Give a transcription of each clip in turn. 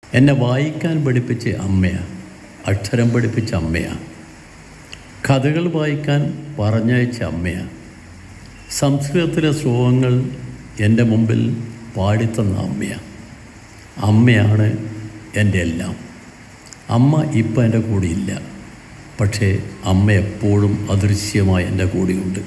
എന്നെ വായിക്കാൻ പഠിപ്പിച്ച അമ്മയാണ് അക്ഷരം പഠിപ്പിച്ച അമ്മയാണ് കഥകൾ വായിക്കാൻ പറഞ്ഞയച്ച അമ്മയാണ് സംസ്കൃതത്തിലെ ശ്ലോകങ്ങൾ എൻ്റെ മുമ്പിൽ പാടിത്തന്ന അമ്മയാണ് അമ്മയാണ് എൻ്റെ എല്ലാം അമ്മ ഇപ്പം എൻ്റെ കൂടെയില്ല പക്ഷേ അമ്മ എപ്പോഴും അദൃശ്യമായി എൻ്റെ കൂടെയുണ്ട്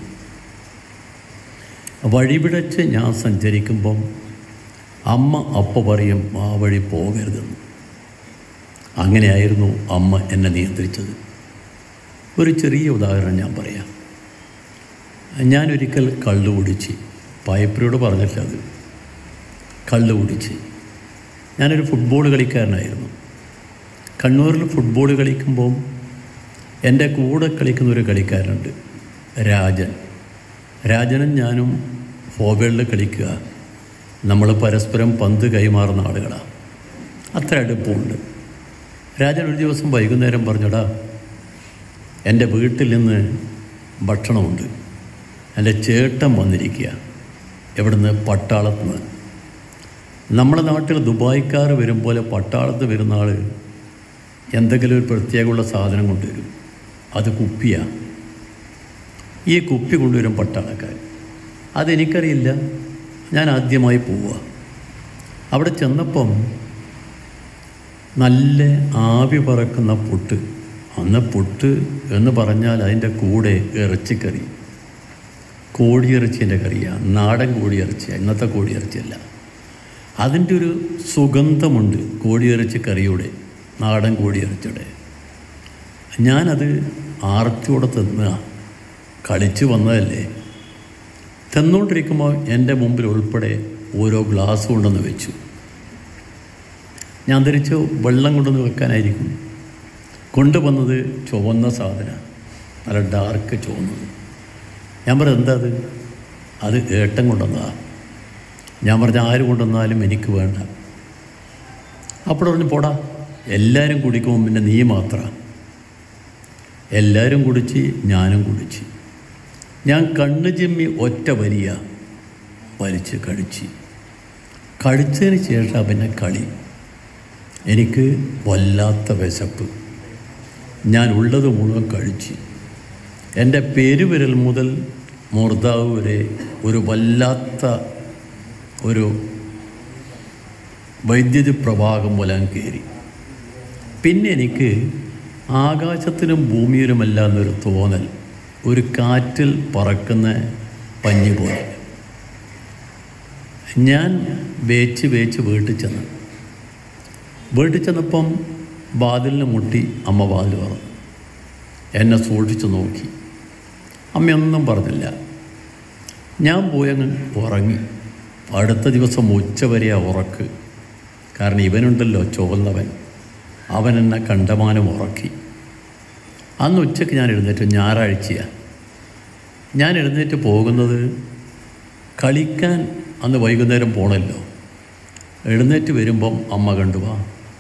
വഴിപിടച്ച് ഞാൻ സഞ്ചരിക്കുമ്പം അമ്മ അപ്പ പറയും ആ വഴി പോകരുതെന്ന് അങ്ങനെയായിരുന്നു അമ്മ എന്നെ നിയന്ത്രിച്ചത് ഒരു ചെറിയ ഉദാഹരണം ഞാൻ പറയാം ഞാനൊരിക്കൽ കള്ളു കുടിച്ച് പായപ്പരോട് പറഞ്ഞില്ല അത് കള്ളു കുടിച്ച് ഞാനൊരു ഫുട്ബോൾ കളിക്കാരനായിരുന്നു കണ്ണൂരിൽ ഫുട്ബോൾ കളിക്കുമ്പം എൻ്റെ കൂടെ കളിക്കുന്ന ഒരു കളിക്കാരനുണ്ട് രാജൻ രാജനും ഞാനും ഫോബേളിൽ കളിക്കുക നമ്മൾ പരസ്പരം പന്ത് കൈമാറുന്ന ആളുകളാണ് അത്ര അടുപ്പമുണ്ട് രാജൻ ഒരു ദിവസം വൈകുന്നേരം പറഞ്ഞടാ എൻ്റെ വീട്ടിൽ നിന്ന് ഭക്ഷണമുണ്ട് എൻ്റെ ചേട്ടൻ വന്നിരിക്കുക എവിടുന്ന് പട്ടാളത്ത് നിന്ന് നമ്മുടെ നാട്ടിൽ ദുബായ്ക്കാർ വരും പോലെ പട്ടാളത്ത് വരുന്ന ആൾ എന്തെങ്കിലും ഒരു പ്രത്യേകമുള്ള സാധനം കൊണ്ടുവരും അത് കുപ്പിയാണ് ഈ കുപ്പി കൊണ്ടുവരും പട്ടാളക്കാർ അതെനിക്കറിയില്ല ഞാൻ ആദ്യമായി പോവുക അവിടെ ചെന്നപ്പം നല്ല ആവി പറക്കുന്ന പുട്ട് അന്ന് പുട്ട് എന്ന് പറഞ്ഞാൽ അതിൻ്റെ കൂടെ ഇറച്ചിക്കറി കോഴിയിറച്ചിൻ്റെ കറിയാണ് നാടൻ കോഴിയിറച്ചിയാണ് ഇന്നത്തെ കോഴിയിറച്ചിയല്ല അതിൻ്റെ ഒരു സുഗന്ധമുണ്ട് കോഴിയിറച്ചി കറിയുടെ നാടൻ കോഴിയിറച്ചിയുടെ ഞാനത് ആർത്തിയോടെ തിന്നുക കളിച്ചു വന്നതല്ലേ തിന്നുകൊണ്ടിരിക്കുമ്പോൾ എൻ്റെ മുമ്പിൽ ഉൾപ്പെടെ ഓരോ ഗ്ലാസ് കൊണ്ടുവന്ന് വെച്ചു ഞാൻ ധരിച്ചു വെള്ളം കൊണ്ടുവന്ന് വെക്കാനായിരിക്കും കൊണ്ടുവന്നത് ചുവന്ന സാധനം നല്ല ഡാർക്ക് ചുവന്നത് ഞാൻ പറഞ്ഞു എന്താ അത് അത് ഏട്ടൻ കൊണ്ടുവന്നതാ ഞാൻ പറഞ്ഞ ആര് കൊണ്ടുവന്നാലും എനിക്ക് വേണ്ട അപ്പോൾ പറഞ്ഞു പോടാ എല്ലാവരും കുടിക്കുമ്പോൾ പിന്നെ നീ മാത്രം എല്ലാവരും കുടിച്ച് ഞാനും കുടിച്ച് ഞാൻ കണ്ണു ചിമ്മി ഒറ്റ വലിയ വലിച്ച് കഴിച്ച് കഴിച്ചതിന് ശേഷം പിന്നെ കളി എനിക്ക് വല്ലാത്ത വിശപ്പ് ഞാൻ ഉള്ളത് മുഴുവൻ കഴിച്ച് എൻ്റെ പെരുവിരൽ മുതൽ മൂർധാവ് വരെ ഒരു വല്ലാത്ത ഒരു വൈദ്യുതി പ്രവാഹം പോലെ അങ്ങ് കയറി പിന്നെ എനിക്ക് ആകാശത്തിനും ഭൂമിയിലുമല്ല എന്നൊരു തോന്നൽ ഒരു കാറ്റിൽ പറക്കുന്ന പഞ്ഞി പോലെ ഞാൻ വേച്ച് വേച്ച് വീട്ടിൽ ചെന്നു വീട്ടിൽ ചെന്നപ്പം വാതിലിന് മുട്ടി അമ്മ വാതിൽ പറഞ്ഞു എന്നെ സൂക്ഷിച്ചു നോക്കി അമ്മയൊന്നും പറഞ്ഞില്ല ഞാൻ പോയങ്ങ് ഉറങ്ങി അടുത്ത ദിവസം ഉച്ചവരെയാ ഉറക്ക് കാരണം ഇവനുണ്ടല്ലോ ചുവന്നവൻ അവൻ എന്നെ കണ്ടമാനം ഉറക്കി അന്ന് ഉച്ചയ്ക്ക് ഞാൻ എഴുന്നേറ്റ് ഞായറാഴ്ചയാണ് ഞാൻ എഴുന്നേറ്റ് പോകുന്നത് കളിക്കാൻ അന്ന് വൈകുന്നേരം പോണല്ലോ എഴുന്നേറ്റ് വരുമ്പം അമ്മ കണ്ടുവാ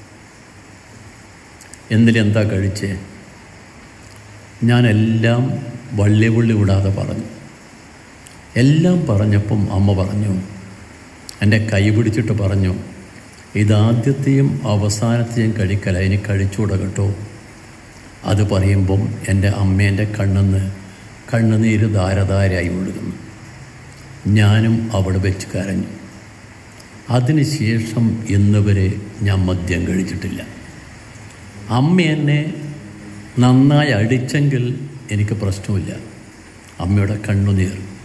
എന്തിലെന്താ കഴിച്ചേ ഞാനെല്ലാം വള്ളി വള്ളി വിടാതെ പറഞ്ഞു എല്ലാം പറഞ്ഞപ്പം അമ്മ പറഞ്ഞു എൻ്റെ കൈ പിടിച്ചിട്ട് പറഞ്ഞു ഇതാദ്യത്തെയും അവസാനത്തെയും കഴിക്കല ഇനി കഴിച്ചുകൂടെ കേട്ടോ അത് പറയുമ്പം എൻ്റെ അമ്മേൻ്റെ കണ്ണെന്ന് കണ്ണുനീര് ധാരധാരയായി ഒഴുകുന്നു ഞാനും അവിടെ വെച്ച് കരഞ്ഞു അതിനുശേഷം ഇന്ന് വരെ ഞാൻ മദ്യം കഴിച്ചിട്ടില്ല അമ്മ എന്നെ നന്നായി അടിച്ചെങ്കിൽ എനിക്ക് പ്രശ്നമില്ല അമ്മയുടെ കണ്ണുനീർ